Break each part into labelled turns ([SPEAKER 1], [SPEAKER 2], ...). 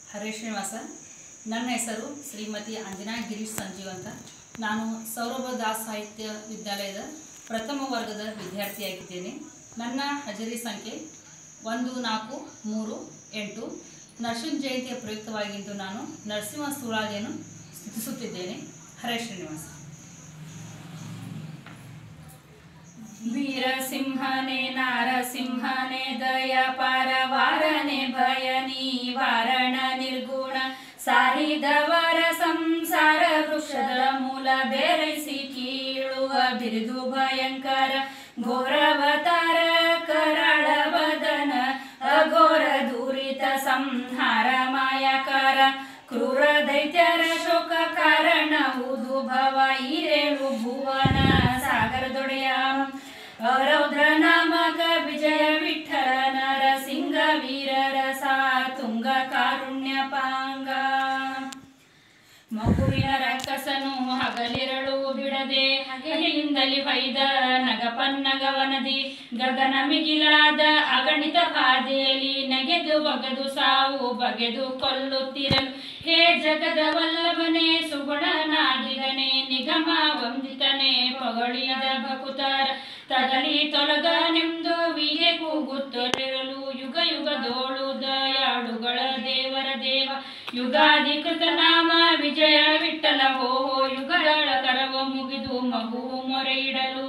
[SPEAKER 1] ಹರೇ ಶ್ರೀನಿವಾಸ ನನ್ನ ಹೆಸರು ಶ್ರೀಮತಿ ಅಂಜನಾ ಗಿರೀಶ್ ಸಂಜೀವ್ ಅಂತ ನಾನು ಸೌರಭ ದಾಸ್ ಸಾಹಿತ್ಯ ವಿದ್ಯಾಲಯದ ಪ್ರಥಮ ವರ್ಗದ ವಿದ್ಯಾರ್ಥಿಯಾಗಿದ್ದೇನೆ ನನ್ನ ಹಜರಿ ಸಂಖ್ಯೆ ಒಂದು ನಾಲ್ಕು ಮೂರು ಎಂಟು ನರಸಿಂಹ ಜಯಂತಿಯ ಪ್ರಯುಕ್ತವಾಗಿದ್ದು ನಾನು ನರಸಿಂಹ ಸುಳಾದಿಯನ್ನು ಸ್ತುತಿಸುತ್ತಿದ್ದೇನೆ ಹರೇ ಶ್ರೀನಿವಾಸ ವೀರಸಿಂಹನೇ ನಾರಸಿಂಹನೇ ದಯ ಪಾರವಾರನೆ ಭಯ ನಿವಾರಣ ನಿರ್ಗುಣ ಸಾರಿದವರ ಸಂಸಾರ ವೃಕ್ಷದ ಮೂಲ ಬೆರೆಸಿ ಕೀಳುವ ಬಿರುದು ಭಯಂಕರ ಘೋರವತಾರ ಕರಾಳ ವದನ ಅಘೋರ ದೂರಿತ ಸಂಹಾರ ಮಾಯಕಾರ ಕ್ರೂರ ದೈತ್ಯರ ಶೋಕ ಕಾರಣ ಉದುಭವ ಈರೇಳು ಭುವನ ಸಾಗರದೊಡೆಯ ರೌದ್ರ ನಾಮಕ ವಿಜಯ ವಿಠಲ ನರಸಿಂಗ ವೀರರ ಸಾ ತುಂಗ ಕಾರುಣ್ಯ ಪಾಂಗ ಮಗುವಿನ ರಕ್ಕಸನು ಹಗಲಿರಳು ಬಿಡದೆ ಹಗೆಯಿಂದಲಿ ಹೊಯ್ದ ನಗಪನ್ನಗವನದಿ ಗಗನ ಮಿಗಿಲಾದ ಅಗಣಿತ ಬಾಧೆಯಲ್ಲಿ ನಗೆದು ಬಗೆದು ಸಾವು ಬಗೆದು ಕೊಲ್ಲುತ್ತಿರಲು ಹೇ ಜಗದ ವಲ್ಲಭನೆ ಸುಗುಣನಾಗಿಗನೆ ನಿಗಮ ವಂದಿತನೆ ಪಗಳಿದ ಭಕುತರ ತಗಲಿ ತೊಲಗನೆಂದು ವಿಗೆ ಕೂಗುತ್ತಲಿರಲು ಯುಗ ಯುಗದೋಳು ದಯಾಳುಗಳ ದೇವರ ದೇವ ಯುಗಾಧಿಕೃತ ನಾಮ ವಿಜಯ ವಿಠಲ ಓಹೋ ಯುಗಗಳ ಕರವ ಮುಗಿದು ಮಗು ಮೊರೆಯಿಡಲು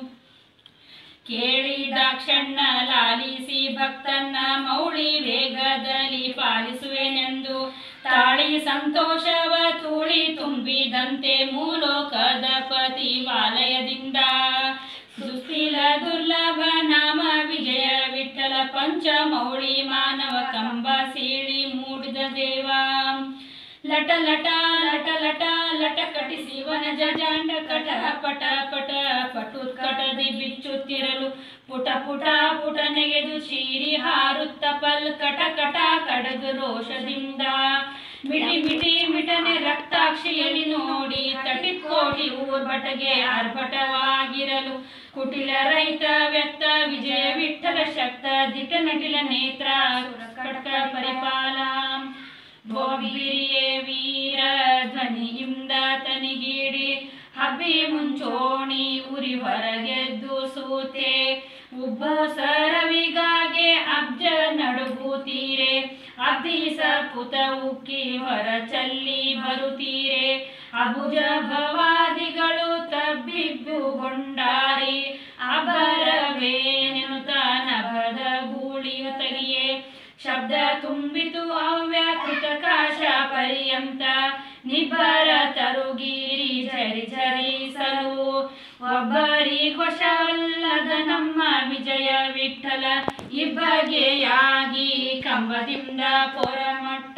[SPEAKER 1] ಕೇಳಿ ದಾಕ್ಷಣ್ಣ ಲಾಲಿಸಿ ಭಕ್ತನ್ನ ಮೌಳಿ ವೇಗದಲ್ಲಿ ಪಾಲಿಸುವೆನೆಂದು ತಾಳಿ ಸಂತೋಷವ ತೂಳಿ ತುಂಬಿದಂತೆ ಮೂಲೋಕದ ಪತಿವಾಲಯದಿಂದ ಸುಸ್ಥಿಲ ದುರ್ಲಭ ನಾಮ ವಿಜಯ ವಿಠಲ ಪಂಚ ಮೌಳಿ ಮಾನವ ಕಂಬ ಸೀಳಿ ಮೂಡಿದ ದೇವ ಲಟ ಲಟ ಲಟ ಲಟ ಲಟ ಕಟಿಸಿ ವನಜ ಜಾಂಡ ಕಟ ಪಟ ಪಟ ಪಟುತ್ಕಟದಿ ಬಿಚ್ಚುತ್ತಿರಲು ಪುಟ ಪುಟ ಪುಟ ನೆಗೆದು ಚೀರಿ ಹಾರುತ್ತ ಪಲ್ ಕಟ ಕಟ ಕಡದು ರೋಷದಿಂದ ಮಿಟಿ ಮಿಟಿ ಮಿಟನೆ ರಕ್ತಾಕ್ಷಿಯಲ್ಲಿ ನೋಡಿ ತಟಿಕೋಟಿ ಊರ್ಭಟಗೆ ಆರ್ಭಟವಾಗಿರಲು ಕುಟಿಲ ರಹಿತ ವ್ಯಕ್ತ ವಿಜಯ ವಿಠಲ ಶಕ್ತ ದಿಟ ನಟಿಲ ನೇತ್ರ ಕಟ್ಟ ಪರಿಪಾಲ ಬೊಬ್ಬಿರಿಯೇ ವೀರ ಧ್ವನಿಯಿಂದ ತನಿಗೀಡಿ ಹಬ್ಬಿ ಮುಂಚೋಣಿ ಉರಿ ಹೊರಗೆದ್ದು ಸೂತೆ ಉಬ್ಬು ಸರವಿಗಾಗೆ ಅಬ್ಜ ನಡುಗುತ್ತೀರೆ ಅಬ್ಬಿಸ ಪುತ ಉಕ್ಕಿ ಹೊರ ಚಲ್ಲಿ ಬರುತ್ತೀರೆ ಅಬುಜ ಭವಾದಿಗಳು ತಬ್ಬಿಬ್ಬುಗೊಂಡಾರಿ ಅಬರವೇನೆನುತ ನಭದ ಗೂಳಿಯು ತಗಿಯೇ ಶಬ್ದ ತುಂಬಿತು ಅವ್ಯಾಕೃತ ಕಾಶ ಪರ್ಯಂತ ನಿಬ್ಬರ ತರುಗಿರಿ ಝರಿ ಝರಿಸಲು ಒಬ್ಬರಿ ವಶವಲ್ಲದ ನಮ್ಮ ವಿಜಯ ವಿಠಲ ಇಬ್ಬಗೆಯಾಗಿ ಕಂಬದಿಂದ ಪೊರಮಟ್ಟ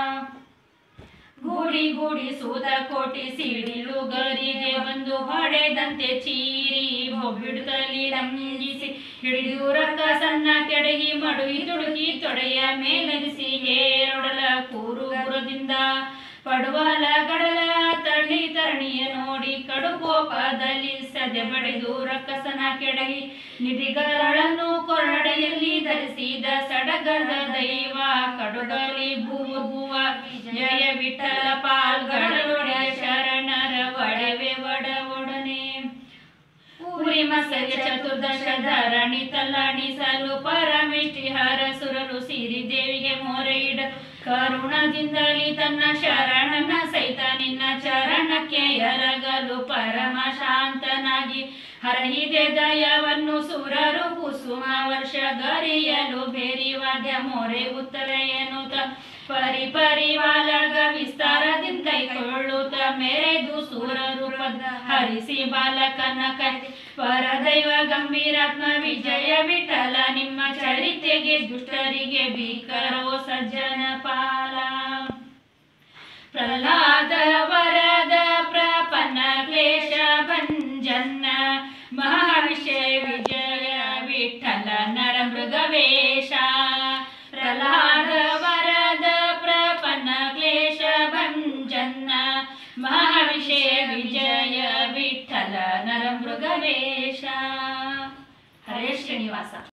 [SPEAKER 1] ಗೂಡಿ ಗೂಡಿ ಸೂತ ಕೋಟಿ ಸಿಡಿಲು ಗರಿಗೆ ಬಂದು ಹೊಡೆದಂತೆ ಚೀರಿ ಬೊಬ್ಬಿಡುತ್ತಲಿ ರಂಜಿಸಿ ಹಿಡಿದು ರಕ್ಕ ಸಣ್ಣ ಕೆಡಗಿ ಮಡುಗಿ ದುಡುಕಿ ತೊಡೆಯ ಮೇಲರಿಸಿ ಹೇರೊಡಲ ಕೂರು ಗುರದಿಂದ ಪಡುವಲ ಗಡಲ ತಳಿ ತರಣಿಯ ನೋಡಿ ಕಡು ಕೋಪದಲ್ಲಿ ಸದೆ ಬಡಿದು ರಕ್ಕಸನ ಕೆಡಗಿ ನಿಧಿಗಳನ್ನು ಕೊರಡೆಯಲ್ಲಿ ಧರಿಸಿದ ಸಡಗರದ ದೈವ ಕಡುಗಲಿ ಭೂಭುವ ಜಯ ವಿಠಲ ಪಾಲ್ಗಳೊಡೆಯ ಶರಣರ ಒಡವೆ ಒಡ ಒಡನೆ ಊರಿ ಮಸಗೆ ಚತುರ್ದಶ ಧರಣಿ ತಲ್ಲಾಡಿಸಲು ಪರಮೇಷ್ಠಿ ಹರ ಸುರರು ಸಿರಿ ದೇವಿಗೆ ಮೊರೆ ಇಡ ಕರುಣದಿಂದಲಿ ತನ್ನ ಶರಣನ ಸಹಿತ ನಿನ್ನ ಚರಣಕ್ಕೆ ಎರಗಲು ಪರಮ ಶಾಂತನಾಗಿ ಹರಹಿದೆ ದಯವನ್ನು ಸುರರು ಕುಸುಮ ವರ್ಷ ಗರಿಯಲು ಬೇರಿ ವಾದ್ಯ ಮೊರೆ ಉತ್ತರ ಎನ್ನುತ್ತ ಪರಿ ಪರಿವಾಲಗ ವಿಸ್ತಾರದಿಂದ ಕೈಕೊಳ್ಳುತ್ತ ಮೆರೆದು ಸೂರ ರೂಪದ ಹರಿಸಿ ಬಾಲಕನ ಕೈ ಪರದೈವ ಗಂಭೀರಾತ್ಮ ವಿಜಯ ವಿಠಲ ನಿಮ್ಮ ಚರಿತೆಗೆ ದುಷ್ಟರಿಗೆ ಭೀಕರೋ ಸಜ್ಜನ ಪಾಲ ಪ್ರಹ್ಲಾದ ವರದ ಪ್ರಪನ್ನ ಕ್ಲೇಶ ಭಂಜನ್ನ ಮಹಾವಿಷಯ ವಿಜಯ ವಿಠಲ ನರ ಮೃಗವೇಶ ಪ್ರಹ್ಲಾದ ವರದ ಪ್ರಪನ್ನ ಕ್ಲೇಶ ಭಂಜನ್ನ ಮಹಾವಿಷಯ ವಿಜಯ ವಿಠಲ ನರ ಮೃಗವೇಶ ಹರೇ ಶ್ರೀನಿವಾಸ